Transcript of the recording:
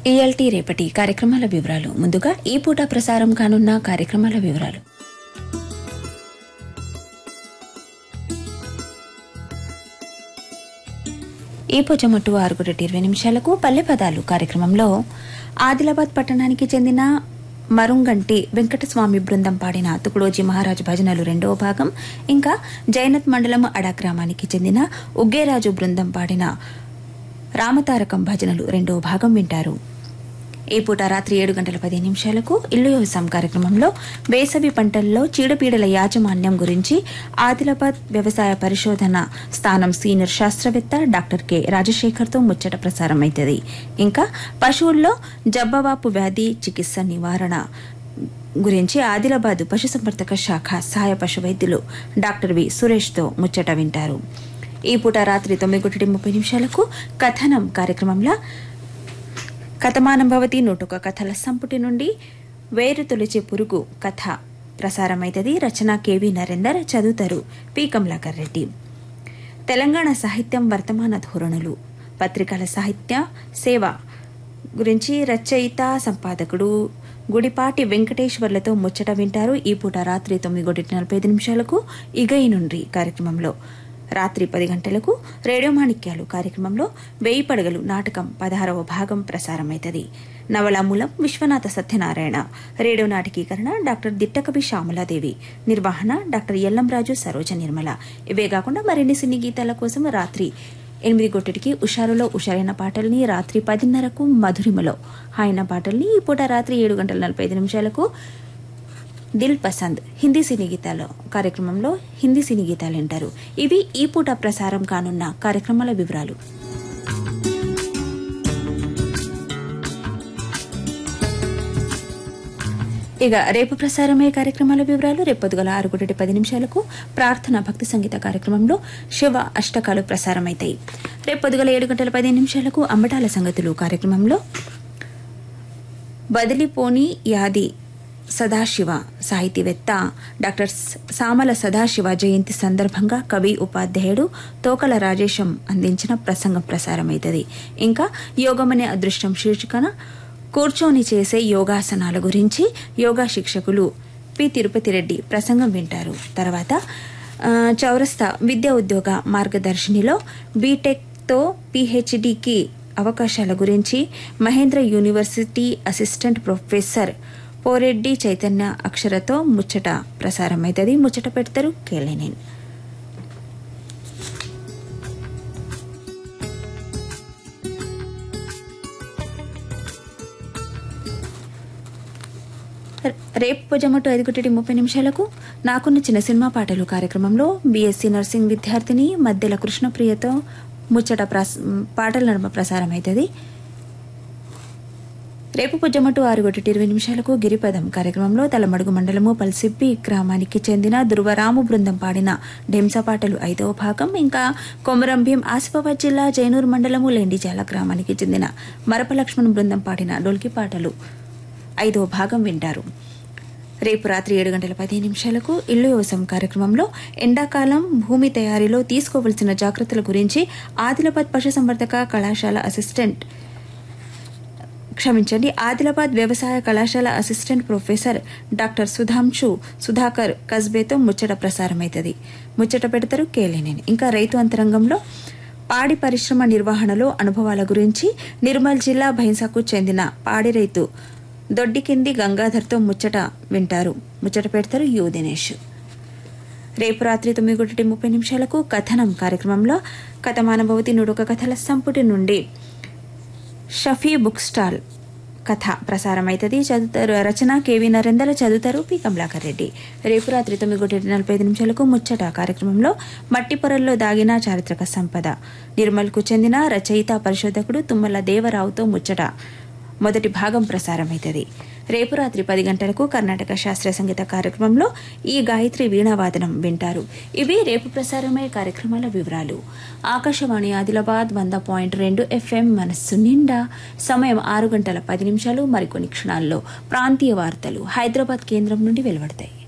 ELT రేపటి కార్యక్రమాల వివరాలు ముందుగా ఈ పూట ప్రసారం కానున్న కార్యక్రమాల వివరాలు ఈ పొచ్చమట్టు ఆరు ఒకటి ఇరవై నిమిషాలకు పల్లె పదాలు కార్యక్రమంలో ఆదిలాబాద్ పట్టణానికి చెందిన మరుంగంటి వెంకటస్వామి బృందం పాడిన తుకుడోజీ మహారాజ్ భజనలు రెండవ భాగం ఇంకా జైనత్ మండలం అడా గ్రామానికి చెందిన ఉగ్గేరాజు బృందం పాడిన రామతారకం భజనలు రెండవ భాగం వింటారు ఈ పూట రాత్రి ఏడు గంటల పది నిమిషాలకు ఇల్లు వ్యవసాయం కార్యక్రమంలో వేసవి పంటల్లో చీడపీడల యాజమాన్యం గురించి ఆదిలాబాద్ వ్యవసాయ పరిశోధన స్థానం సీనియర్ శాస్త్రవేత్త డాక్టర్ కె రాజశేఖర్తో ముచ్చట ప్రసారం అవుతుంది ఇంకా పశువుల్లో జబ్బవాపు వ్యాధి చికిత్స నివారణ గురించి ఆదిలాబాద్ పశుసంవర్ధక శాఖ సహాయ పశు వైద్యులు డాక్టర్ వి సురేష్తో ముచ్చట వింటారు ఈ పూట రాత్రి తొమ్మిది ఒకటి ముప్పై నిమిషాలకు కథనం కార్యక్రమంలో కథమానం భవతి నూటొక కథల సంపుటి నుండి వేరు తొలిచే పురుగు కథ ప్రసారమైతది రచన కెవి నరేందర్ చదువుతారు పి కమలాకర్ రెడ్డి తెలంగాణ సాహిత్యం వర్తమాన ధోరణులు పత్రికల సాహిత్య సేవ గురించి రచయిత సంపాదకుడు గుడిపాటి వెంకటేశ్వర్లతో ముచ్చట వింటారు ఈ పూట రాత్రి తొమ్మిది గొట్టి నలభై ఐదు నిమిషాలకు ఇగై నుండి కార్యక్రమంలో రాత్రి పది గంటలకు రేడియో మాణిక్యాలు కార్యక్రమంలో వేయి పడగలు నాటకం పదహారవ భాగం ప్రసారమైతది నవలామూలం విశ్వనాథ సత్యనారాయణ రేడియో నాటకీకరణ డాక్టర్ దిట్టకవి శ్యామలాదేవి నిర్వహణ డాక్టర్ ఎల్లంరాజు సరోజ నిర్మల ఇవే కాకుండా మరిన్ని సినీ గీతాల కోసం రాత్రి ఎనిమిది గొట్టటికి ఉషారులో ఉషారైన పాటల్ని రాత్రి పదిన్నరకు మధురిమలో హాయిన పాటల్ని ఈ పూట రాత్రి ఏడు గంటల నలభై ఐదు నిమిషాలకు దిల్ పసంద్ హిందీ సినీ గీతాలు కార్యక్రమంలో హిందీ సినీ గీతాలు వింటారు ఇవి ఈ పూట ప్రసారం కానున్న కార్యక్రమాల వివరాలు ఇక రేపు ప్రసారమయ్యే కార్యక్రమాల వివరాలు రేపు పొద్దుగల ఆరు ఒకటి పది నిమిషాలకు ప్రార్థన భక్తి సంగీత కార్యక్రమంలో శివ అష్టకాలు ప్రసారమైతాయి రేపు పొద్దుగల ఏడు గంటల పది నిమిషాలకు అంబటాల సంగతులు కార్యక్రమంలో బదిలిపోని యాది సదాశివ సాహితీవేత్త డాక్టర్ సామల సదాశివ జయంతి సందర్భంగా కవి ఉపాధ్యాయుడు తోకల రాజేశం అందించిన ప్రసంగం ప్రసారమైతది ఇంకా యోగమనే అదృష్టం శీర్షికన కూర్చొని చేసే యోగాసనాల గురించి యోగా శిక్షకులు పి తిరుపతి రెడ్డి ప్రసంగం వింటారు తర్వాత ఆ, చౌరస్తా విద్యా ఉద్యోగ మార్గదర్శినిలో బీటెక్తో పీహెచ్డీకి అవకాశాల గురించి Mahendra university assistant professor Poreddy Chaitanya అక్షరతో ముచ్చట ప్రసారమైతది ముచ్చట పెడతారు కేలేనేని రేపు పొజమటు ఐదు ఒకటి ముప్పై నిమిషాలకు నాకున్న చిన్న సినిమా పాటలు కార్యక్రమంలో బీఎస్సీ నర్సింగ్ విద్యార్థిని మధ్యల కృష్ణప్రియతో ముచ్చట ప్రస పాటల నడుమ ప్రసారం అవుతుంది రేపు పొజ్జమటు ఆరు ఒకటి ఇరవై నిమిషాలకు గిరిపదం కార్యక్రమంలో తలమడుగు మండలము పల్సిప్పి గ్రామానికి చెందిన దుర్వరాము బృందం పాడిన ఢెంస పాటలు ఐదవ భాగం ఇంకా కొమరంభీం ఆసిఫాబాద్ జిల్లా జైనూర్ మండలము లెండిజాల గ్రామానికి చెందిన మరపలక్ష్మణ్ బృందం పాడిన డొల్కి పాటలు ఐదవ భాగం వింటారు రేపు రాత్రి ఏడు గంటల పదిహేను నిమిషాలకు ఇల్లు వ్యవసాయం కార్యక్రమంలో ఎండాకాలం భూమి తయారీలో తీసుకోవలసిన జాగ్రత్తల గురించి ఆదిలాబాద్ పశుసంవర్ధక కళాశాల అసిస్టెంట్ క్షమించండి ఆదిలాబాద్ వ్యవసాయ కళాశాల assistant professor doctor Sudhanshu Sudhakar కస్బేతో ముచ్చట ప్రసారమైతది ముచ్చట పెడతారు కేలేనేని ఇంకా రైతు అంతరంగంలో పాడి పరిశ్రమ నిర్వహణలో అనుభవాల గురించి నిర్మల్ జిల్లా భైంసాకు చెందిన పాడి రైతు దొడ్డికింది గంగాధర్తో ముచ్చట వింటారు ముచ్చట పెడతారు యు దినేష్ రేపు రాత్రి తొమ్మిది ఒకటి ముప్పై నిమిషాలకు కథనం కార్యక్రమంలో కథమానభవతి నుడుక కథల సంపుటి నుండి షఫీ బుక్ స్టాల్ కథ ప్రసారమైతది చదువుతారు రచన కేవీ నరేందర్ చదువుతారు పి కమలాకర్ రెడ్డి రేపు రాత్రి తొమ్మిది ఒకటి నలభై ఐదు నిమిషాలకు ముచ్చట కార్యక్రమంలో మట్టి పొరల్లో దాగిన చారిత్రక సంపద నిర్మల్కు చెందిన రచయిత పరిశోధకుడు తుమ్మల దేవరావుతో ముచ్చట మొదటి భాగం ప్రసారమైతది రేపు రాత్రి పది గంటలకు కర్ణాటక శాస్త్రీయ సంగీత కార్యక్రమంలో ఈ గాయత్రి వీణావాదనం వింటారు ఇవి రేపు ప్రసారమయ్యే కార్యక్రమాల వివరాలు ఆకాశవాణి ఆదిలాబాద్ వంద పాయింట్ రెండు ఎఫ్ఎం మనస్సు నిండా సమయం ఆరు గంటల పది నిమిషాలు మరికొన్ని క్షణాల్లో ప్రాంతీయ వార్తలు హైదరాబాద్ కేంద్రం నుండి వెలువడతాయి